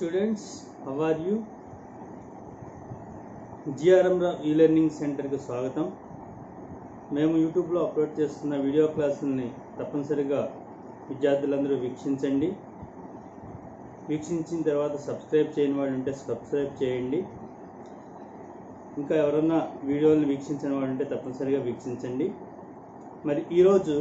students how are you GRM e learning సెంటర్కి స్వాగతం మేము యూట్యూబ్లో అప్లోడ్ చేస్తున్న వీడియో క్లాసుల్ని తప్పనిసరిగా విద్యార్థులందరూ వీక్షించండి వీక్షించిన తర్వాత సబ్స్క్రైబ్ చేయని వాళ్ళు ఉంటే సబ్స్క్రైబ్ చేయండి ఇంకా ఎవరన్నా వీడియోలను వీక్షించిన వాళ్ళు ఉంటే తప్పనిసరిగా వీక్షించండి మరి ఈరోజు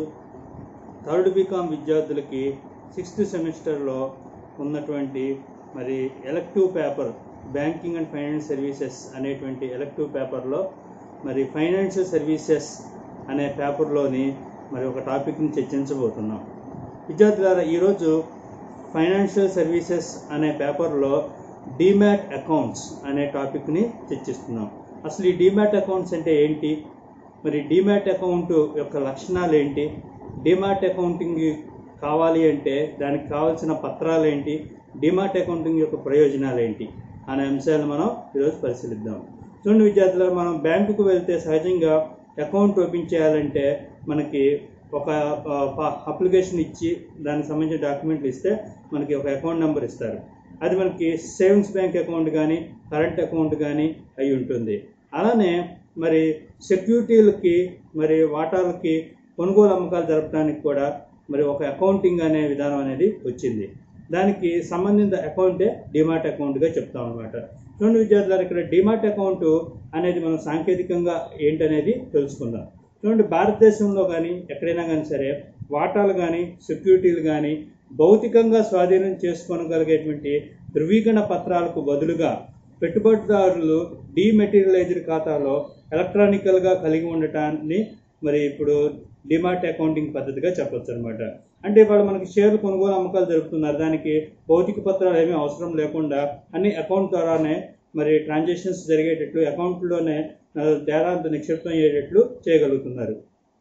థర్డ్ బీకామ్ విద్యార్థులకి సిక్స్త్ సెమిస్టర్లో ఉన్నటువంటి మరి elective paper banking and finance services అనేటువంటి ఎలక్టివ్ పేపర్లో మరి ఫైనాన్షియల్ సర్వీసెస్ అనే పేపర్లోని మరి ఒక టాపిక్ని చర్చించబోతున్నాం విద్యార్థులారా ఈరోజు ఫైనాన్షియల్ సర్వీసెస్ అనే పేపర్లో డిమాట్ అకౌంట్స్ అనే టాపిక్ని చర్చిస్తున్నాం అసలు ఈ డిమాట్ అకౌంట్స్ అంటే ఏంటి మరి డిమాట్ అకౌంట్ యొక్క లక్షణాలు ఏంటి డిమాట్ అకౌంటింగ్ కావాలి అంటే దానికి కావాల్సిన పత్రాలు ఏంటి డిమాట్ అకౌంటింగ్ యొక్క ప్రయోజనాలు ఏంటి అనే అంశాలు మనం ఈరోజు పరిశీలిద్దాం చూడండి విద్యార్థులు మనం బ్యాంకుకు వెళ్తే సహజంగా అకౌంట్ ఓపెన్ చేయాలంటే మనకి ఒక అప్లికేషన్ ఇచ్చి దానికి సంబంధించిన డాక్యుమెంట్లు ఇస్తే మనకి ఒక అకౌంట్ నెంబర్ ఇస్తారు అది మనకి సేవింగ్స్ బ్యాంక్ అకౌంట్ కానీ కరెంట్ అకౌంట్ కానీ అయి ఉంటుంది అలానే మరి సెక్యూరిటీలకి మరి వాటాలకి కొనుగోలు అమ్మకాలు జరపడానికి కూడా మరి ఒక అకౌంటింగ్ అనే విధానం అనేది వచ్చింది దానికి సంబంధిత అకౌంటే డిమాట్ అకౌంట్గా చెప్తాం అనమాట చూడండి విద్యార్థులు ఇక్కడ డిమాట్ అకౌంట్ అనేది మనం సాంకేతికంగా ఏంటనేది తెలుసుకుందాం చూడండి భారతదేశంలో కానీ ఎక్కడైనా కానీ సరే వాటాలు కానీ సెక్యూరిటీలు కానీ భౌతికంగా స్వాధీనం చేసుకోగలిగేటువంటి ధృవీకరణ పత్రాలకు బదులుగా పెట్టుబడిదారులు డీమెటీరియలైజ్డ్ ఖాతాలో ఎలక్ట్రానికల్గా కలిగి ఉండటాన్ని మరి ఇప్పుడు డిమాట్ అకౌంటింగ్ పద్ధతిగా చెప్పొచ్చు అనమాట అంటే వాళ్ళు మనకి షేర్లు కొనుగోలు అమ్మకాలు జరుపుతున్నారు దానికి భౌతిక పత్రాలు ఏమీ అవసరం లేకుండా అన్ని అకౌంట్ ద్వారానే మరి ట్రాన్సాక్షన్స్ జరిగేటట్లు అకౌంట్లోనే తేడాంత నిక్షిప్తం అయ్యేటట్లు చేయగలుగుతున్నారు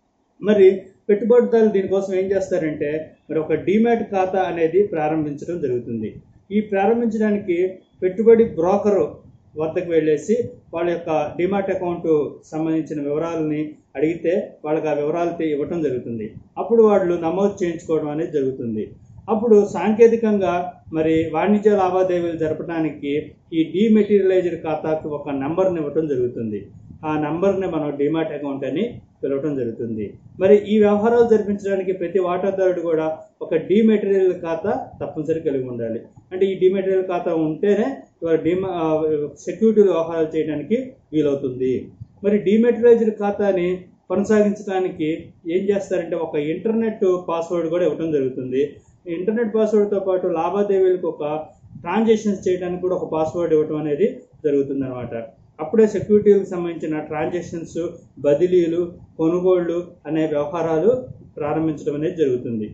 మరి పెట్టుబడిదారులు దీనికోసం ఏం చేస్తారంటే మరి ఒక డిమాట్ ఖాతా అనేది ప్రారంభించడం జరుగుతుంది ఈ ప్రారంభించడానికి పెట్టుబడి బ్రోకరు వద్దకు వెళ్ళేసి వాళ్ళ యొక్క డిమాట్ అకౌంట్ సంబంధించిన వివరాలని అడిగితే వాళ్ళకి ఆ వివరాలు ఇవ్వటం జరుగుతుంది అప్పుడు వాళ్ళు నమోదు చేయించుకోవడం అనేది జరుగుతుంది అప్పుడు సాంకేతికంగా మరి వాణిజ్య లావాదేవీలు జరపడానికి ఈ డీమెటీరియలైజ్డ్ ఖాతాకు ఒక నెంబర్ని ఇవ్వటం జరుగుతుంది ఆ నెంబర్ని మనం డిమాట్ అకౌంట్ అని పిలవటం జరుగుతుంది మరి ఈ వ్యవహారాలు జరిపించడానికి ప్రతి వాటాదారుడు కూడా ఒక డిమెటీరియల్ ఖాతా తప్పనిసరి కలిగి ఉండాలి అంటే ఈ డిమెటీరియల్ ఖాతా ఉంటేనే డిమా సెక్యూరిటీ వ్యవహారాలు చేయడానికి వీలవుతుంది మరి డిమెటీరియలైజ్డ్ ఖాతాని కొనసాగించడానికి ఏం చేస్తారంటే ఒక ఇంటర్నెట్ పాస్వర్డ్ కూడా ఇవ్వడం జరుగుతుంది ఇంటర్నెట్ పాస్వర్డ్తో పాటు లావాదేవీలకు ఒక ట్రాన్సాక్షన్స్ చేయడానికి కూడా ఒక పాస్వర్డ్ ఇవ్వడం అనేది జరుగుతుంది అనమాట అప్పుడే సెక్యూరిటీలకు సంబంధించిన ట్రాన్సాక్షన్స్ బదిలీలు కొనుగోళ్లు అనే వ్యవహారాలు ప్రారంభించడం అనేది జరుగుతుంది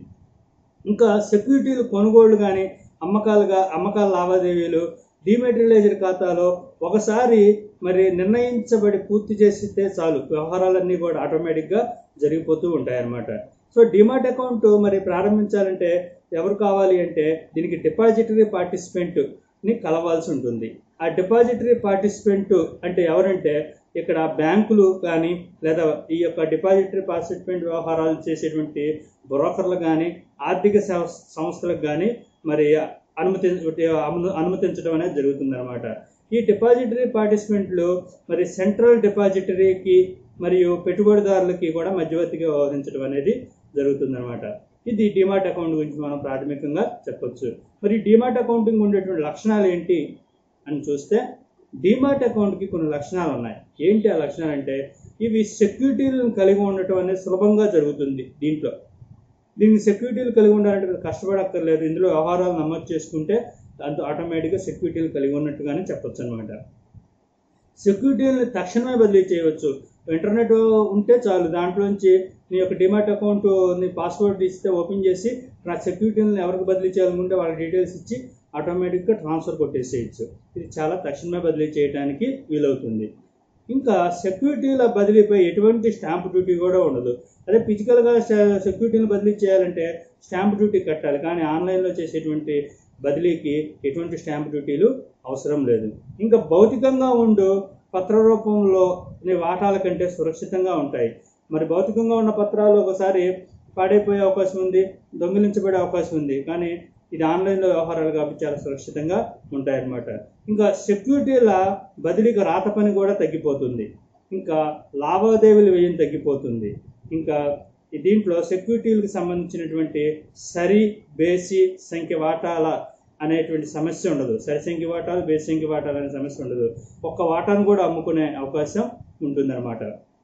ఇంకా సెక్యూరిటీలు కొనుగోళ్లు కానీ అమ్మకాలుగా అమ్మకాల లావాదేవీలు డిమెటీరియలైజ్డ్ ఖాతాలో ఒకసారి మరి నిర్ణయించబడి పూర్తి చేసితే చాలు వ్యవహారాలన్నీ కూడా ఆటోమేటిక్గా జరిగిపోతూ ఉంటాయన్నమాట సో డిమాట్ అకౌంట్ మరి ప్రారంభించాలంటే ఎవరు కావాలి అంటే దీనికి డిపాజిటరీ పార్టిసిపెంట్ని కలవాల్సి ఉంటుంది ఆ డిపాజిటరీ పార్టిసిపెంట్ అంటే ఎవరంటే ఇక్కడ బ్యాంకులు కానీ లేదా ఈ యొక్క డిపాజిటరీ పార్టిసిపెంట్ వ్యవహారాలు చేసేటువంటి బ్రోకర్లు కానీ ఆర్థిక సంస్థలకు కానీ మరి అనుమతి అనుమతించడం అనేది జరుగుతుంది అనమాట ఈ డిపాజిటరీ పార్టిసిపెంట్లు మరి సెంట్రల్ డిపాజిటరీకి మరియు పెట్టుబడిదారులకి కూడా మధ్యవర్తిగా వ్యవహరించడం అనేది జరుగుతుందన్నమాట ఇది డిమాట్ అకౌంట్ గురించి మనం ప్రాథమికంగా చెప్పొచ్చు మరి డిమాట్ అకౌంటింగ్ ఉండేటువంటి లక్షణాలు ఏంటి అని చూస్తే డిమాట్ అకౌంట్కి కొన్ని లక్షణాలు ఉన్నాయి ఏంటి ఆ లక్షణాలు అంటే ఇవి సెక్యూరిటీలను కలిగి ఉండటం అనేది సులభంగా జరుగుతుంది దీంట్లో దీనికి సెక్యూరిటీలు కలిగి ఉండాలంటే కష్టపడక్కర్లేదు ఇందులో వ్యవహారాలు నమోదు చేసుకుంటే దాంతో ఆటోమేటిక్గా సెక్యూరిటీలు కలిగి ఉన్నట్టుగానే చెప్పొచ్చు అనమాట సెక్యూరిటీలను తక్షణమే బదిలీ చేయవచ్చు ఇంటర్నెట్ ఉంటే చాలు దాంట్లోంచి నీ యొక్క డిమాట్ అకౌంట్ నీ పాస్వర్డ్ ఇస్తే ఓపెన్ చేసి నా సెక్యూరిటీలను ఎవరికి బదిలీ చేయాలనుకుంటే వాళ్ళ డీటెయిల్స్ ఇచ్చి ఆటోమేటిక్గా ట్రాన్స్ఫర్ కొట్టేసేయచ్చు ఇది చాలా తక్షణమే బదిలీ చేయడానికి వీలవుతుంది ఇంకా సెక్యూరిటీల బదిలీపై ఎటువంటి స్టాంప్ డ్యూటీ కూడా ఉండదు అదే ఫిజికల్గా సెక్యూరిటీని బదిలీ చేయాలంటే స్టాంప్ డ్యూటీ కట్టాలి కానీ ఆన్లైన్లో చేసేటువంటి బదిలీకి ఎటువంటి స్టాంప్ డ్యూటీలు అవసరం లేదు ఇంకా భౌతికంగా ఉండు పత్ర రూపంలో వాటాల కంటే సురక్షితంగా ఉంటాయి మరి భౌతికంగా ఉన్న పత్రాలు ఒకసారి పాడైపోయే అవకాశం ఉంది దొంగిలించబడే అవకాశం ఉంది కానీ ఇది ఆన్లైన్లో వ్యవహారాలు కాబట్టి చాలా సురక్షితంగా ఉంటాయన్నమాట ఇంకా సెక్యూరిటీల బదిలీకి రాత పని కూడా తగ్గిపోతుంది ఇంకా లావాదేవీల వ్యయం తగ్గిపోతుంది ఇంకా ఈ దీంట్లో సెక్యూరిటీలకు సంబంధించినటువంటి సరి బేసి సంఖ్య వాటాల అనేటువంటి సమస్య ఉండదు సరి సంఖ్య వాటాలు బేసి సంఖ్య వాటాలు అనే సమస్య ఉండదు ఒక్క వాటాను కూడా అమ్ముకునే అవకాశం ఉంటుందన్నమాట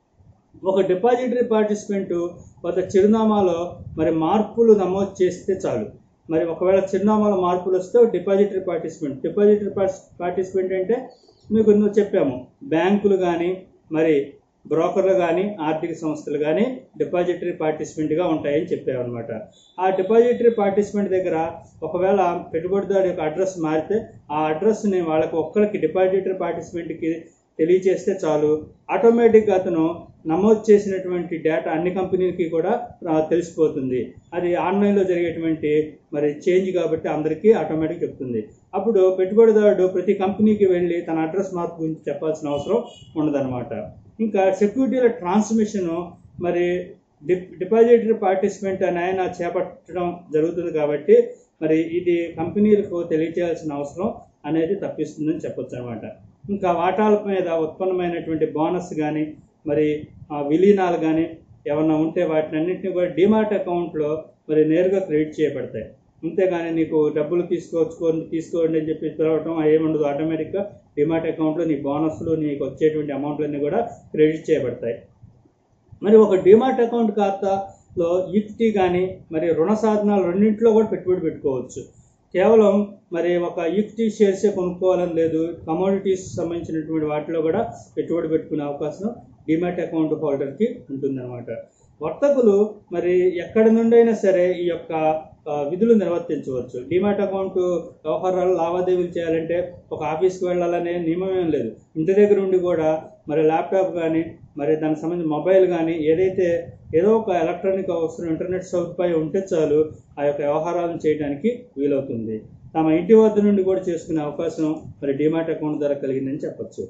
ఒక డిపాజిటరీ పార్టిసిపెంట్ ఒక చిరునామాలో మరి మార్పులు నమోదు చేస్తే చాలు మరి ఒకవేళ చిరునామాలో మార్పులు వస్తే డిపాజిటరీ పార్టిసిపెంట్ డిపాజిటరీ పార్టిసిపెంట్ అంటే మీకు ఇందులో చెప్పాము బ్యాంకులు కానీ మరి బ్రోకర్లు కానీ ఆర్థిక సంస్థలు కానీ డిపాజిటరీ పార్టిసిపెంట్గా ఉంటాయని చెప్పామన్నమాట ఆ డిపాజిటరీ పార్టిసిపెంట్ దగ్గర ఒకవేళ పెట్టుబడిదారు యొక్క అడ్రస్ మారితే ఆ అడ్రస్ని వాళ్ళకి ఒక్కరికి డిపాజిటరీ పార్టిసిపెంట్కి తెలియజేస్తే చాలు ఆటోమేటిక్గా అతను నమోదు చేసినటువంటి డేటా అన్ని కంపెనీలకి కూడా ఆ, తెలిసిపోతుంది అది ఆన్లైన్లో జరిగేటువంటి మరి చేంజ్ కాబట్టి అందరికీ ఆటోమేటిక్ చెప్తుంది అప్పుడు పెట్టుబడిదారుడు ప్రతి కంపెనీకి వెళ్ళి తన అడ్రస్ మార్పు గురించి చెప్పాల్సిన అవసరం ఉండదన్నమాట ఇంకా సెక్యూరిటీల ట్రాన్స్మిషన్ మరి డి డిపాజిటరీ పార్టిసిపెంట్ అని ఆయన చేపట్టడం జరుగుతుంది కాబట్టి మరి ఇది కంపెనీలకు తెలియచేయాల్సిన అవసరం అనేది తప్పిస్తుందని చెప్పొచ్చు అనమాట ఇంకా వాటాల మీద ఉత్పన్నమైనటువంటి బోనస్ కానీ మరి ఆ, విలీనాలు కానీ ఏమన్నా ఉంటే వాటిని అన్నింటినీ కూడా డిమాట్ అకౌంట్లో మరి నేరుగా క్రెడిట్ చేయబడతాయి అంతేగాని నీకు డబ్బులు తీసుకోవచ్చుకోండి తీసుకోండి అని చెప్పి పిలవటం ఏముండదు ఆటోమేటిక్గా డిమాట్ అకౌంట్లో నీ బోనస్లు నీకు వచ్చేటువంటి అమౌంట్లన్నీ కూడా క్రెడిట్ చేయబడతాయి మరి ఒక డిమాట్ అకౌంట్ ఖాతాలో ఈక్విటీ కానీ మరి రుణ సాధనాలు రెండింటిలో కూడా పెట్టుబడి పెట్టుకోవచ్చు కేవలం మరి ఒక ఈక్విటీ షేర్సే కొనుక్కోవాలని లేదు కమోడిటీస్ సంబంధించినటువంటి వాటిలో కూడా పెట్టుబడి పెట్టుకునే అవకాశం డిమాట్ అకౌంట్ హోల్డర్కి ఉంటుందన్నమాట వర్తకులు మరి ఎక్కడి నుండైనా సరే ఈ యొక్క ఆ, విధులు నిర్వర్తించవచ్చు డిమాట్ అకౌంట్ వ్యవహారాలు లావాదేవీలు చేయాలంటే ఒక ఆఫీస్కి వెళ్ళాలనే నియమం ఏం లేదు ఇంటి దగ్గర ఉండి కూడా మరి ల్యాప్టాప్ కానీ మరి దానికి సంబంధించిన మొబైల్ కానీ ఏదైతే ఏదో ఒక ఎలక్ట్రానిక్ అవసరం ఇంటర్నెట్ సదుపాయం ఉంటే చాలు ఆ యొక్క వ్యవహారాలను చేయడానికి వీలవుతుంది తమ ఇంటి వద్ద నుండి కూడా చేసుకునే అవకాశం మరి డిమాట్ అకౌంట్ ద్వారా కలిగిందని చెప్పొచ్చు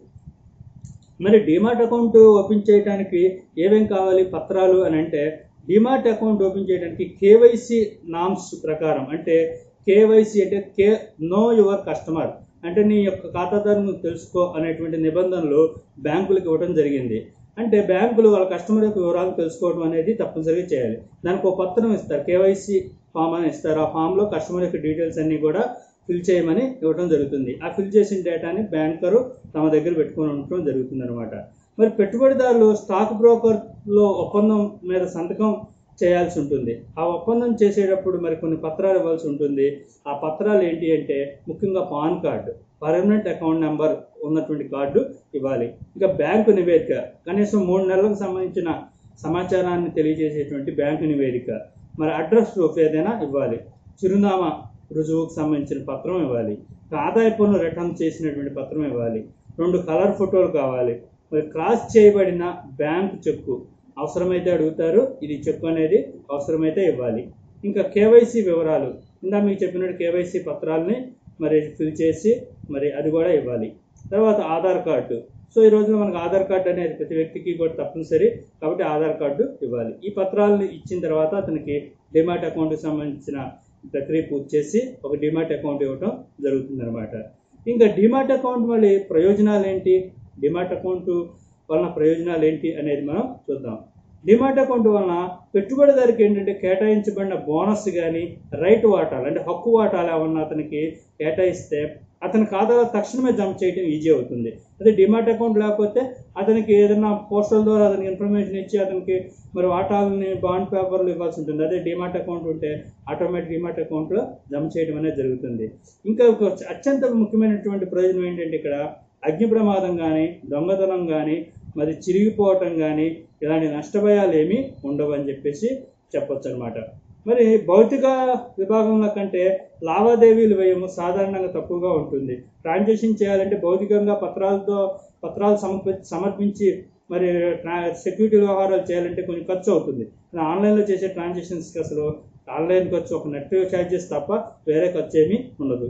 మరి డిమాట్ అకౌంట్ ఓపెన్ చేయడానికి ఏమేం కావాలి పత్రాలు అని అంటే డిమాట్ అకౌంట్ ఓపెన్ చేయడానికి కేవైసీ నామ్స్ ప్రకారం అంటే కేవైసీ అంటే కే నో యువర్ కస్టమర్ అంటే నీ యొక్క ఖాతాదారుని తెలుసుకో అనేటువంటి నిబంధనలు బ్యాంకులకు ఇవ్వడం జరిగింది అంటే బ్యాంకులు వాళ్ళ కస్టమర్ యొక్క వివరాలు తెలుసుకోవడం అనేది తప్పనిసరిగా చేయాలి దానికి ఒక పత్రం ఇస్తారు కేవైసీ ఫామ్ అని ఇస్తారు ఆ ఫామ్లో కస్టమర్ యొక్క డీటెయిల్స్ అన్నీ కూడా ఫిల్ చేయమని ఇవ్వడం జరుగుతుంది ఆ ఫిల్ చేసిన డేటాని బ్యాంకరు తమ దగ్గర పెట్టుకొని ఉండటం జరుగుతుంది అనమాట మరి పెట్టుబడిదారులు స్టాక్ బ్రోకర్లో ఒప్పందం మీద సంతకం చేయాల్సి ఉంటుంది ఆ ఒప్పందం చేసేటప్పుడు మరి కొన్ని పత్రాలు ఇవ్వాల్సి ఉంటుంది ఆ పత్రాలు ఏంటి అంటే ముఖ్యంగా PAN card permanent account number ఉన్నటువంటి కార్డు ఇవ్వాలి ఇంకా బ్యాంకు నివేదిక కనీసం మూడు నెలలకు సంబంధించిన సమాచారాన్ని తెలియజేసేటువంటి బ్యాంకు నివేదిక మరి అడ్రస్ ప్రూఫ్ ఏదైనా ఇవ్వాలి చిరునామా రుజువుకు సంబంధించిన పత్రం ఇవ్వాలి ఆదాయ పన్ను రిటర్న్ చేసినటువంటి పత్రం ఇవ్వాలి రెండు కలర్ ఫోటోలు కావాలి మరి క్రాస్ చేయబడిన బ్యాంక్ చెక్కు అవసరమైతే అడుగుతారు ఇది చెక్కు అనేది అవసరమైతే ఇవ్వాలి ఇంకా కేవైసీ వివరాలు ఇందా మీకు చెప్పినట్టు కేవైసీ పత్రాలని మరి ఫిల్ చేసి మరి అది కూడా ఇవ్వాలి తర్వాత ఆధార్ కార్డు సో ఈ రోజున మనకు ఆధార్ కార్డు అనేది ప్రతి వ్యక్తికి కూడా తప్పనిసరి కాబట్టి ఆధార్ కార్డు ఇవ్వాలి ఈ పత్రాలను ఇచ్చిన తర్వాత అతనికి డిమాట్ అకౌంట్కి సంబంధించిన ప్రక్రియ పూర్తి చేసి ఒక డిమాట్ అకౌంట్ ఇవ్వటం జరుగుతుందన్నమాట ఇంకా డిమాట్ అకౌంట్ మళ్ళీ ప్రయోజనాలు ఏంటి డిమాట్ అకౌంట్ వలన ప్రయోజనాలు ఏంటి అనేది మనం చూద్దాం డిమాట్ అకౌంట్ వలన పెట్టుబడిదారికి ఏంటంటే కేటాయించబడిన బోనస్ కానీ రైట్ వాటాలు అంటే హక్కు వాటాలు ఏమన్నా అతనికి కేటాయిస్తే అతని ఖాతాలో తక్షణమే జమ చేయడం ఈజీ అవుతుంది అదే డిమాట్ అకౌంట్ లేకపోతే అతనికి ఏదైనా పోస్టల్ ద్వారా అతనికి ఇన్ఫర్మేషన్ ఇచ్చి అతనికి మరి వాటాలని బాండ్ పేపర్లు ఇవ్వాల్సి ఉంటుంది అదే డిమాట్ అకౌంట్ ఉంటే ఆటోమేటిక్ డిమాట్ అకౌంట్లో జమ చేయడం అనేది జరుగుతుంది ఇంకా ఒక అత్యంత ముఖ్యమైనటువంటి ప్రయోజనం ఏంటంటే ఇక్కడ అగ్ని ప్రమాదం కానీ దొంగతనం కానీ మరి చిరిగిపోవటం కానీ ఇలాంటి నష్టభయాలు ఏమీ ఉండవు అని చెప్పేసి చెప్పొచ్చు అనమాట మరి భౌతిక విభాగంలో కంటే లావాదేవీల వ్యయం సాధారణంగా తక్కువగా ఉంటుంది ట్రాన్సాక్షన్ చేయాలంటే భౌతికంగా పత్రాలతో పత్రాలు సమర్పి సమర్పించి మరి సెక్యూరిటీ వ్యవహారాలు చేయాలంటే కొంచెం ఖర్చు అవుతుంది ఆన్లైన్లో చేసే ట్రాన్సాక్షన్స్కి అసలు ఆన్లైన్ ఖర్చు ఒక నెట్ ఛార్జెస్ తప్ప వేరే ఖర్చు ఏమీ ఉండదు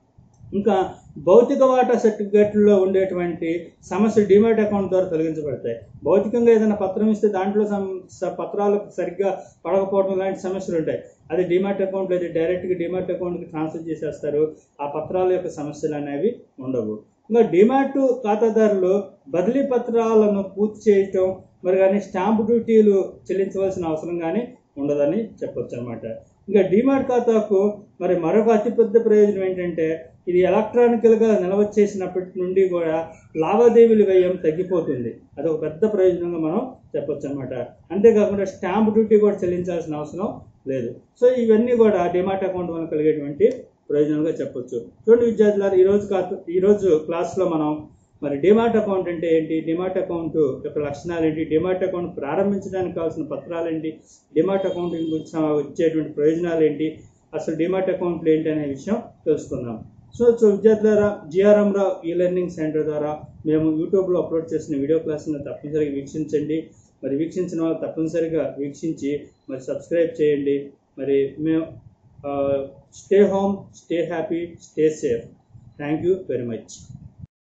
ఇంకా భౌతిక వాటా సర్టిఫికేట్లో ఉండేటువంటి సమస్యలు డిమాట్ అకౌంట్ ద్వారా తొలగించబడతాయి భౌతికంగా ఏదైనా పత్రం ఇస్తే దాంట్లో సమ్- స- పత్రాలు సరిగ్గా పడకపోవడం లాంటి సమస్యలు ఉంటాయి అది డిమాట్ అకౌంట్లో అయితే డైరెక్ట్గా డిమాట్ అకౌంట్కి ట్రాన్స్ఫర్ చేసేస్తారు ఆ పత్రాల యొక్క సమస్యలు అనేవి ఉండవు ఇంకా డిమాట్ ఖాతాదారులు బదిలీ పత్రాలను పూర్తి చేయటం మరి కానీ స్టాంప్ డ్యూటీలు చెల్లించవలసిన అవసరం కానీ ఉండదని చెప్పొచ్చు అనమాట ఇంకా డిమాట్ ఖాతాకు మరి మరొక అతిపెద్ద ప్రయోజనం ఏంటంటే ఇది ఎలక్ట్రానికల్గా నిల్వ చేసినప్పటి నుండి కూడా లావాదేవీల వ్యయం తగ్గిపోతుంది అది ఒక పెద్ద ప్రయోజనంగా మనం చెప్పొచ్చు అనమాట అంతేకాకుండా స్టాంప్ డ్యూటీ కూడా చెల్లించాల్సిన అవసరం లేదు సో ఇవన్నీ కూడా డిమాట్ అకౌంట్ వల్ల కలిగేటువంటి ప్రయోజనంగా చెప్పొచ్చు చూడండి విద్యార్థులారు ఈరోజు కాదు ఈరోజు క్లాస్లో మనం మరి డిమాట్ అకౌంట్ అంటే ఏంటి డిమాట్ అకౌంట్ యొక్క లక్షణాలు ఏంటి డిమాట్ అకౌంట్ ప్రారంభించడానికి కావాల్సిన పత్రాలు ఏంటి డిమాట్ అకౌంట్ గురించి వచ్చేటువంటి ప్రయోజనాలు ఏంటి అసలు డిమాట్ అకౌంట్లు ఏంటి అనే విషయం తెలుసుకుందాం సో సో విద్యార్థులారా GRM Rao e learning centre ద్వారా మేము యూట్యూబ్లో అప్లోడ్ చేసిన వీడియో క్లాస్ని తప్పనిసరిగా వీక్షించండి మరి వీక్షించిన వాళ్ళు తప్పనిసరిగా వీక్షించి మరి సబ్స్క్రైబ్ చేయండి మరి మేము stay home stay happy stay safe thank you very much